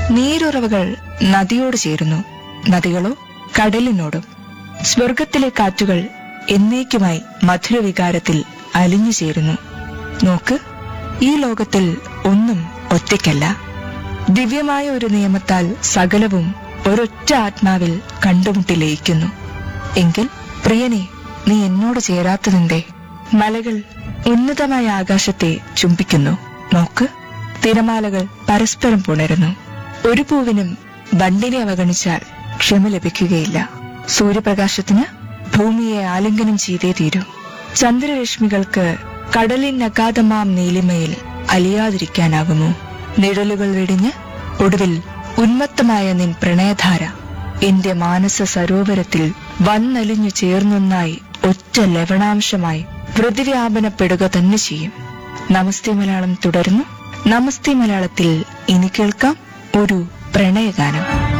നീരുറവകൾ നദിയോട് ചേരുന്നു നദികളോ കടലിനോടും സ്വർഗത്തിലെ കാറ്റുകൾ എന്നേക്കുമായി മധുരവികാരത്തിൽ അലിഞ്ഞു ചേരുന്നു നോക്ക് ഈ ലോകത്തിൽ ഒന്നും ഒറ്റയ്ക്കല്ല ദിവ്യമായ ഒരു നിയമത്താൽ സകലവും ഒരൊറ്റ ആത്മാവിൽ കണ്ടുമുട്ടി ലയിക്കുന്നു എങ്കിൽ പ്രിയനെ നീ എന്നോട് ചേരാത്തതിന്റെ മലകൾ ഉന്നതമായ ആകാശത്തെ ചുംബിക്കുന്നു നോക്ക് തിരമാലകൾ പരസ്പരം പുണരുന്നു ഒരു പൂവിനും ബണ്ടിനെ അവഗണിച്ചാൽ ക്ഷമ ലഭിക്കുകയില്ല സൂര്യപ്രകാശത്തിന് ഭൂമിയെ ആലിംഗനം ചെയ്തേ തീരൂ ചന്ദ്രരശ്മികൾക്ക് കടലിനഗാധമാം നീലിമയിൽ അലിയാതിരിക്കാനാകുമോ നിഴലുകൾ വെടിഞ്ഞ് ഒടുവിൽ ഉന്മത്തമായ നിൻ പ്രണയധാര എന്റെ മാനസ സരോവരത്തിൽ വന്നലിഞ്ഞു ചേർന്നൊന്നായി ഒറ്റ ലവണാംശമായി പ്രതിവ്യാപനപ്പെടുക തന്നെ ചെയ്യും നമസ്തേ മലയാളം തുടരുന്നു നമസ്തേ മലയാളത്തിൽ ഇനി കേൾക്കാം ഒരു പ്രണയഗാനം